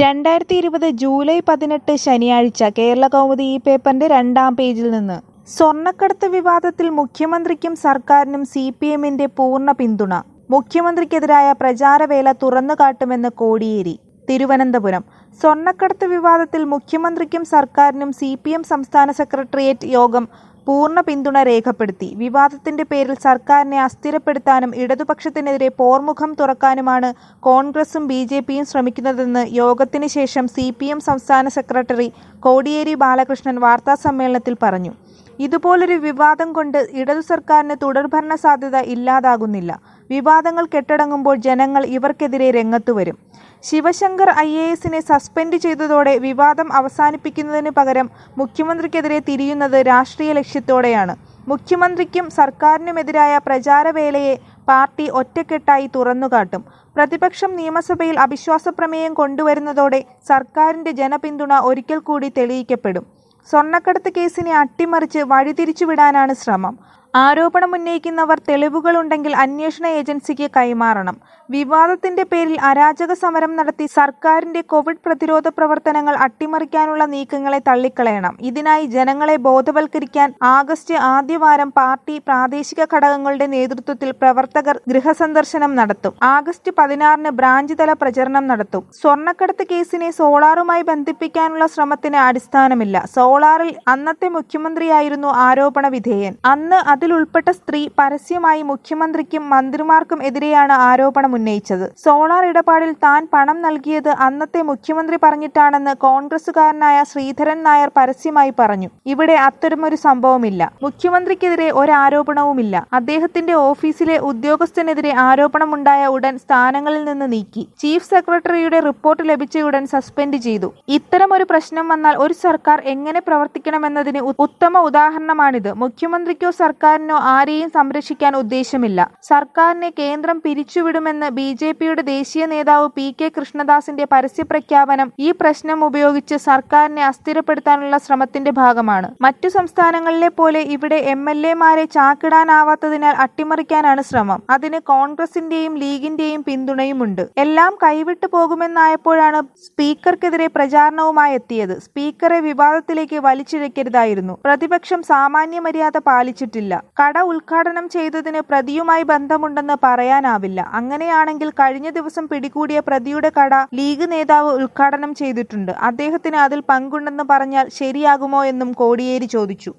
രണ്ടായിരത്തി ഇരുപത് ജൂലൈ പതിനെട്ട് ശനിയാഴ്ച കേരള കൗമുദി ഈ പേപ്പറിന്റെ രണ്ടാം പേജിൽ നിന്ന് സ്വർണ്ണക്കടത്ത് വിവാദത്തിൽ മുഖ്യമന്ത്രിക്കും സർക്കാരിനും സി പി എമ്മിന്റെ പൂർണ്ണ പിന്തുണ മുഖ്യമന്ത്രിക്കെതിരായ പ്രചാരവേല തുറന്നുകാട്ടുമെന്ന് കോടിയേരി തിരുവനന്തപുരം സ്വർണ്ണക്കടത്ത് വിവാദത്തിൽ മുഖ്യമന്ത്രിക്കും സർക്കാരിനും സി പി എം സംസ്ഥാന സെക്രട്ടേറിയറ്റ് യോഗം പൂർണ്ണ പിന്തുണ രേഖപ്പെടുത്തി വിവാദത്തിന്റെ പേരിൽ സർക്കാരിനെ അസ്ഥിരപ്പെടുത്താനും ഇടതുപക്ഷത്തിനെതിരെ പോർമുഖം തുറക്കാനുമാണ് കോൺഗ്രസും ബി ജെ പിയും ശ്രമിക്കുന്നതെന്ന് യോഗത്തിന് ശേഷം സി പി എം സംസ്ഥാന സെക്രട്ടറി കോടിയേരി ബാലകൃഷ്ണൻ വാർത്താസമ്മേളനത്തിൽ പറഞ്ഞു ഇതുപോലൊരു വിവാദം കൊണ്ട് ഇടതു സർക്കാരിന് തുടർഭരണ സാധ്യത ഇല്ലാതാകുന്നില്ല വിവാദങ്ങൾ കെട്ടടങ്ങുമ്പോൾ ജനങ്ങൾ ഇവർക്കെതിരെ രംഗത്തുവരും ശിവശങ്കർ ഐ എ എസിനെ സസ്പെൻഡ് ചെയ്തതോടെ വിവാദം അവസാനിപ്പിക്കുന്നതിന് പകരം മുഖ്യമന്ത്രിക്കെതിരെ തിരിയുന്നത് രാഷ്ട്രീയ ലക്ഷ്യത്തോടെയാണ് മുഖ്യമന്ത്രിക്കും സർക്കാരിനുമെതിരായ പ്രചാരവേലയെ പാർട്ടി ഒറ്റക്കെട്ടായി തുറന്നുകാട്ടും പ്രതിപക്ഷം നിയമസഭയിൽ അവിശ്വാസ പ്രമേയം കൊണ്ടുവരുന്നതോടെ സർക്കാരിന്റെ ജനപിന്തുണ ഒരിക്കൽ കൂടി തെളിയിക്കപ്പെടും സ്വർണ്ണക്കടത്ത് കേസിനെ അട്ടിമറിച്ച് വഴിതിരിച്ചുവിടാനാണ് ശ്രമം ആരോപണമുന്നയിക്കുന്നവർ തെളിവുകളുണ്ടെങ്കിൽ അന്വേഷണ ഏജൻസിക്ക് കൈമാറണം വിവാദത്തിന്റെ പേരിൽ അരാജക സമരം നടത്തി സർക്കാരിന്റെ കോവിഡ് പ്രതിരോധ പ്രവർത്തനങ്ങൾ അട്ടിമറിക്കാനുള്ള നീക്കങ്ങളെ തള്ളിക്കളയണം ഇതിനായി ജനങ്ങളെ ബോധവൽക്കരിക്കാൻ ആഗസ്റ്റ് ആദ്യവാരം പാർട്ടി പ്രാദേശിക ഘടകങ്ങളുടെ നേതൃത്വത്തിൽ പ്രവർത്തകർ ഗൃഹസന്ദർശനം നടത്തും ആഗസ്റ്റ് പതിനാറിന് ബ്രാഞ്ച് തല പ്രചരണം നടത്തും സ്വർണ്ണക്കടത്ത് കേസിനെ സോളാറുമായി ബന്ധിപ്പിക്കാനുള്ള ശ്രമത്തിന് അടിസ്ഥാനമില്ല സോളാറിൽ അന്നത്തെ മുഖ്യമന്ത്രിയായിരുന്നു ആരോപണ വിധേയൻ അന്ന് അതിലുൾപ്പെട്ട സ്ത്രീ പരസ്യമായി മുഖ്യമന്ത്രിക്കും മന്ത്രിമാർക്കും എതിരെയാണ് ആരോപണം ഉന്നയിച്ചത് സോളാർ ഇടപാടിൽ താൻ പണം നൽകിയത് അന്നത്തെ മുഖ്യമന്ത്രി പറഞ്ഞിട്ടാണെന്ന് കോൺഗ്രസുകാരനായ ശ്രീധരൻ നായർ പരസ്യമായി പറഞ്ഞു ഇവിടെ അത്തരമൊരു സംഭവമില്ല മുഖ്യമന്ത്രിക്കെതിരെ ഒരാരോപണവുമില്ല അദ്ദേഹത്തിന്റെ ഓഫീസിലെ ഉദ്യോഗസ്ഥനെതിരെ ആരോപണമുണ്ടായ ഉടൻ സ്ഥാനങ്ങളിൽ നിന്ന് നീക്കി ചീഫ് സെക്രട്ടറിയുടെ റിപ്പോർട്ട് ലഭിച്ചയുടൻ സസ്പെൻഡ് ചെയ്തു ഇത്തരമൊരു പ്രശ്നം വന്നാൽ ഒരു സർക്കാർ എങ്ങനെ പ്രവർത്തിക്കണമെന്നതിന് ഉ- ഉത്തമ ഉദാഹരണമാണിത് മുഖ്യമന്ത്രിക്കോ സർക്കാരിനോ ആരെയും സംരക്ഷിക്കാൻ ഉദ്ദേശമില്ല സർക്കാരിനെ കേന്ദ്രം പിരിച്ചുവിടുമെന്ന് ബി ജെ പിയുടെ ദേശീയ നേതാവ് പി കെ കൃഷ്ണദാസിന്റെ പരസ്യപ്രഖ്യാപനം ഈ പ്രശ്നം ഉപയോഗിച്ച് സർക്കാരിനെ അസ്ഥിരപ്പെടുത്താനുള്ള ശ്രമത്തിന്റെ ഭാഗമാണ് മറ്റു സംസ്ഥാനങ്ങളിലെ പോലെ ഇവിടെ എം എൽ എമാരെ ചാക്കിടാനാവാത്തതിനാൽ അട്ടിമറിക്കാനാണ് ശ്രമം അതിന് കോൺഗ്രസിന്റെയും ലീഗിന്റെയും പിന്തുണയുമുണ്ട് എല്ലാം കൈവിട്ടു പോകുമെന്നായപ്പോഴാണ് സ്പീക്കർക്കെതിരെ പ്രചാരണവുമായി എത്തിയത് സ്പീക്കറെ വിവാദത്തിലേക്ക് വലിച്ചിഴക്കരുതായിരുന്നു പ്രതിപക്ഷം സാമാന്യ മര്യാദ പാലിച്ചിട്ടില്ല കട ഉദ്ഘാടനം ചെയ്തതിന് പ്രതിയുമായി ബന്ധമുണ്ടെന്ന് പറയാനാവില്ല അങ്ങനെയാണെങ്കിൽ കഴിഞ്ഞ ദിവസം പിടികൂടിയ പ്രതിയുടെ കട ലീഗ് നേതാവ് ഉദ്ഘാടനം ചെയ്തിട്ടുണ്ട് അദ്ദേഹത്തിന് അതിൽ പങ്കുണ്ടെന്ന് പറഞ്ഞാൽ ശരിയാകുമോ എന്നും കോടിയേരി ചോദിച്ചു